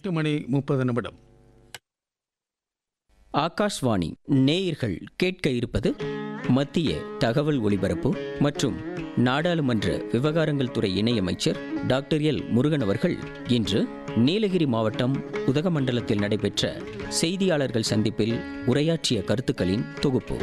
எட்டு மணி முப்பது நிமிடம் ஆகாஷ்வாணி நேயர்கள் கேட்க இருப்பது மத்திய தகவல் ஒலிபரப்பு மற்றும் நாடாளுமன்ற விவகாரங்கள் துறை இணையமைச்சர் டாக்டர் எல் முருகன் அவர்கள் இன்று நீலகிரி மாவட்டம் உதகமண்டலத்தில் நடைபெற்ற செய்தியாளர்கள் சந்திப்பில் உரையாற்றிய கருத்துக்களின் தொகுப்பு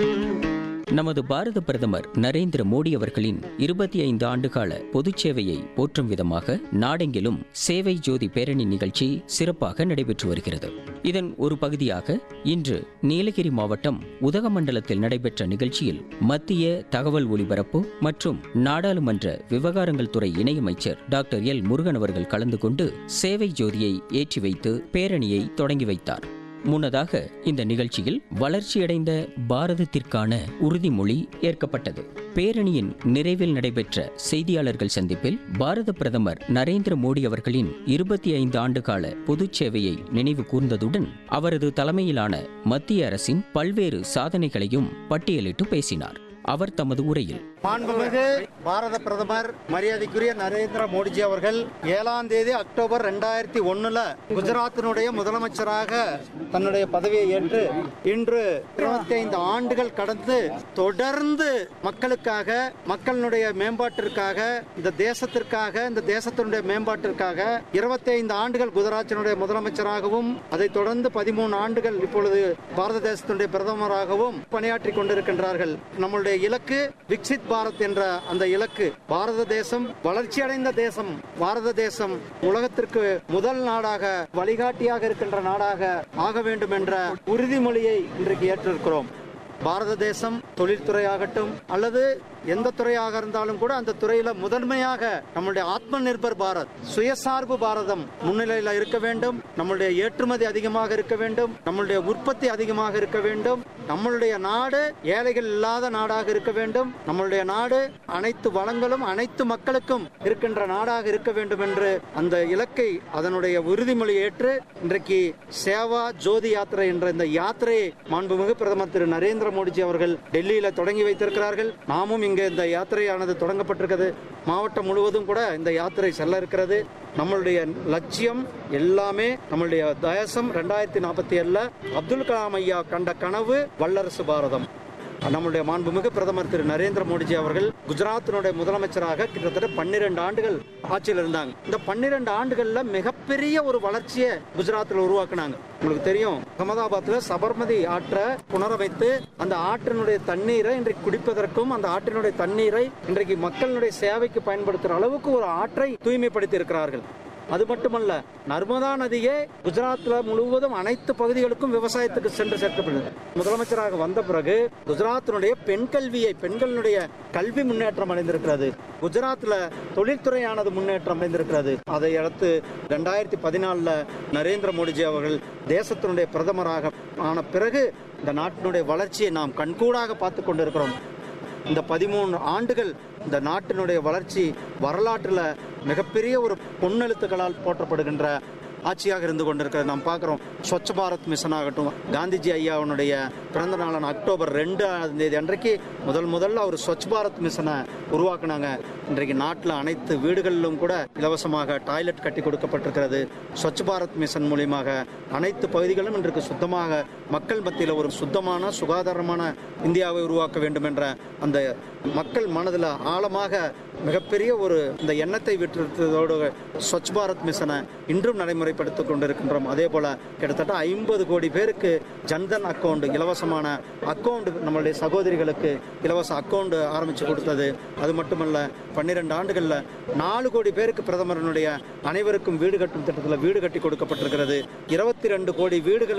நமது பாரத பிரதமர் நரேந்திர மோடி அவர்களின் இருபத்தி ஐந்து ஆண்டுகால பொதுச் சேவையை போற்றும் விதமாக நாடெங்கிலும் சேவை ஜோதி பேரணி நிகழ்ச்சி சிறப்பாக நடைபெற்று வருகிறது இதன் ஒரு பகுதியாக இன்று நீலகிரி மாவட்டம் உதகமண்டலத்தில் நடைபெற்ற நிகழ்ச்சியில் மத்திய தகவல் ஒலிபரப்பு மற்றும் நாடாளுமன்ற விவகாரங்கள் துறை இணையமைச்சர் டாக்டர் எல் முருகன் அவர்கள் கலந்து கொண்டு சேவை ஜோதியை ஏற்றி வைத்து பேரணியை தொடங்கி வைத்தார் முன்னதாக இந்த நிகழ்ச்சியில் வளர்ச்சியடைந்த பாரதத்திற்கான உறுதிமொழி ஏற்கப்பட்டது பேரணியின் நிறைவில் நடைபெற்ற செய்தியாளர்கள் சந்திப்பில் பாரத பிரதமர் நரேந்திர மோடி அவர்களின் இருபத்தி ஐந்து ஆண்டுகால பொதுச் சேவையை நினைவு கூர்ந்ததுடன் அவரது தலைமையிலான மத்திய அரசின் பல்வேறு சாதனைகளையும் பட்டியலிட்டு பேசினார் அவர் தமது உரையில் மாண்புமிகு பாரத பிரதமர் மரியாதைக்குரிய நரேந்திர மோடிஜி அவர்கள் ஏழாம் தேதி அக்டோபர் ரெண்டாயிரத்தி ஒண்ணுல குஜராத்தினுடைய முதலமைச்சராக தன்னுடைய பதவியை ஏற்று இன்று இருபத்தி ஐந்து ஆண்டுகள் கடந்து தொடர்ந்து மக்களுக்காக மக்களுடைய மேம்பாட்டிற்காக இந்த தேசத்திற்காக இந்த தேசத்தினுடைய மேம்பாட்டிற்காக இருபத்தி ஐந்து ஆண்டுகள் குஜராத்தினுடைய முதலமைச்சராகவும் அதைத் தொடர்ந்து பதிமூணு ஆண்டுகள் இப்பொழுது பாரத தேசத்தினுடைய பிரதமராகவும் பணியாற்றி கொண்டிருக்கின்றார்கள் நம்முடைய இலக்கு விக்சித் பாரத் என்ற அந்த இலக்கு பாரத தேசம் வளர்ச்சியடைந்த தேசம் பாரத தேசம் உலகத்திற்கு முதல் நாடாக வழிகாட்டியாக இருக்கின்ற நாடாக ஆக வேண்டும் என்ற உறுதிமொழியை இன்றைக்கு ஏற்றிருக்கிறோம் பாரத தேசம் தொழில்துறையாகட்டும் அல்லது எந்த துறையாக இருந்தாலும் கூட அந்த துறையில முதன்மையாக நம்மளுடைய ஆத்ம நிர்பர் பாரத் சுயசார்பு பாரதம் முன்னிலையில இருக்க வேண்டும் நம்மளுடைய ஏற்றுமதி அதிகமாக இருக்க வேண்டும் நம்மளுடைய உற்பத்தி அதிகமாக இருக்க வேண்டும் நம்மளுடைய நாடு ஏழைகள் இல்லாத நாடாக இருக்க வேண்டும் நம்மளுடைய நாடு அனைத்து வளங்களும் அனைத்து மக்களுக்கும் இருக்கின்ற நாடாக இருக்க வேண்டும் என்று அந்த இலக்கை அதனுடைய உறுதிமொழி ஏற்று இன்றைக்கு சேவா ஜோதி யாத்திரை என்ற இந்த யாத்திரையை மாண்புமிகு பிரதமர் திரு நரேந்திர மோடிஜி அவர்கள் டெல்லியில தொடங்கி வைத்திருக்கிறார்கள் நாமும் இங்கே இந்த யாத்திரையானது தொடங்கப்பட்டிருக்கிறது மாவட்டம் முழுவதும் கூட இந்த யாத்திரை செல்ல இருக்கிறது நம்மளுடைய லட்சியம் எல்லாமே நம்மளுடைய தேசம் ரெண்டாயிரத்தி நாற்பத்தி ஏழுல அப்துல் கலாம் ஐயா கண்ட கனவு வல்லரசு பாரதம் நம்முடைய மாண்புமிகு பிரதமர் திரு நரேந்திர மோடிஜி அவர்கள் குஜராத்தினுடைய முதலமைச்சராக கிட்டத்தட்ட பன்னிரண்டு ஆண்டுகள் ஆட்சியில் இருந்தாங்க இந்த பன்னிரண்டு ஆண்டுகள்ல மிகப்பெரிய ஒரு வளர்ச்சியை குஜராத்தில் உருவாக்குனாங்க உங்களுக்கு தெரியும் அகமதாபாத்ல சபர்மதி ஆற்றை புனரமைத்து அந்த ஆற்றினுடைய தண்ணீரை இன்றைக்கு குடிப்பதற்கும் அந்த ஆற்றினுடைய தண்ணீரை இன்றைக்கு மக்களுடைய சேவைக்கு பயன்படுத்துகிற அளவுக்கு ஒரு ஆற்றை தூய்மைப்படுத்தி இருக்கிறார்கள் அது மட்டுமல்ல நர்மதா நதியே குஜராத்ல முழுவதும் அனைத்து பகுதிகளுக்கும் விவசாயத்துக்கு சென்று சேர்க்கப்படுது முதலமைச்சராக வந்த பிறகு குஜராத்தினுடைய பெண் கல்வியை பெண்களுடைய கல்வி முன்னேற்றம் அடைந்திருக்கிறது குஜராத்ல தொழில்துறையானது முன்னேற்றம் அடைந்திருக்கிறது அதை அடுத்து ரெண்டாயிரத்தி பதினாலுல நரேந்திர மோடிஜி அவர்கள் தேசத்தினுடைய பிரதமராக ஆன பிறகு இந்த நாட்டினுடைய வளர்ச்சியை நாம் கண்கூடாக பார்த்து கொண்டிருக்கிறோம் இந்த பதிமூணு ஆண்டுகள் இந்த நாட்டினுடைய வளர்ச்சி வரலாற்றில் மிகப்பெரிய ஒரு பொன்னெழுத்துக்களால் போற்றப்படுகின்ற ஆட்சியாக இருந்து கொண்டிருக்கிறது நாம் பார்க்குறோம் ஸ்வச் பாரத் மிஷன் ஆகட்டும் காந்திஜி ஐயாவுடைய பிறந்த நாளான அக்டோபர் ரெண்டாம் தேதி அன்றைக்கு முதல் முதல்ல அவர் ஸ்வச் பாரத் மிஷனை உருவாக்குனாங்க இன்றைக்கு நாட்டில் அனைத்து வீடுகளிலும் கூட இலவசமாக டாய்லெட் கட்டி கொடுக்கப்பட்டிருக்கிறது ஸ்வச் பாரத் மிஷன் மூலியமாக அனைத்து பகுதிகளும் இன்றைக்கு சுத்தமாக மக்கள் மத்தியில் ஒரு சுத்தமான சுகாதாரமான இந்தியாவை உருவாக்க வேண்டும் என்ற அந்த மக்கள் மனதில் ஆழமாக மிகப்பெரிய ஒரு இந்த எண்ணத்தை விட்டுறதோடு ஸ்வச் பாரத் மிஷனை இன்றும் நடைமுறைப்படுத்திக் கொண்டிருக்கின்றோம் அதே போல கிட்டத்தட்ட ஐம்பது கோடி பேருக்கு ஜன்தன் அக்கௌண்ட் இலவசமான அக்கௌண்ட் நம்மளுடைய சகோதரிகளுக்கு இலவச அக்கௌண்ட் ஆரம்பிச்சு கொடுத்தது அது மட்டுமல்ல பன்னிரெண்டு ஆண்டுகளில் நாலு கோடி பேருக்கு பிரதமரனுடைய அனைவருக்கும் வீடு கட்டும் திட்டத்தில் வீடு கட்டி கொடுக்கப்பட்டிருக்கிறது இருபத்தி ரெண்டு கோடி வீடுகள்